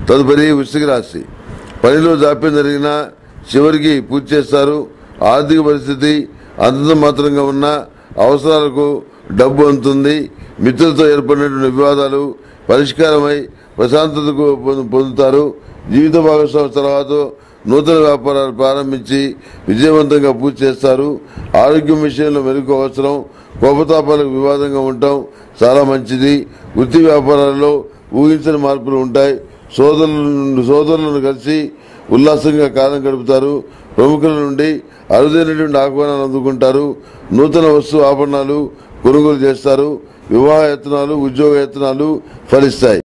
తదుపరి వృశ్చిక రాశి పనిలో జాప్యం జరిగినా చివరికి పూర్తి చేస్తారు ఆర్థిక పరిస్థితి అంతంత మాత్రంగా ఉన్న అవసరాలకు డబ్బు అందుతుంది మిత్రులతో ఏర్పడినటువంటి వివాదాలు పరిష్కారమై ప్రశాంతతకు పొందు- పొందుతారు జీవిత భాగస్వామి తర్వాత నూతన వ్యాపారాలు ప్రారంభించి విజయవంతంగా పూర్తి చేస్తారు ఆరోగ్యం విషయంలో మెరుగు అవసరం కోపతాపాలకు వివాదంగా ఉండటం చాలా మంచిది వృత్తి వ్యాపారాల్లో ఊహించని మార్పులు ఉంటాయి సోదరులను సోదరులను కలిసి ఉల్లాసంగా కాలం గడుపుతారు ప్రముఖుల నుండి అరుదైనటువంటి ఆహ్వానాలు అందుకుంటారు నూతన వస్తు ఆభరణాలు కొనుగోలు చేస్తారు వివాహ యత్నాలు ఉద్యోగ యత్నాలు ఫలిస్తాయి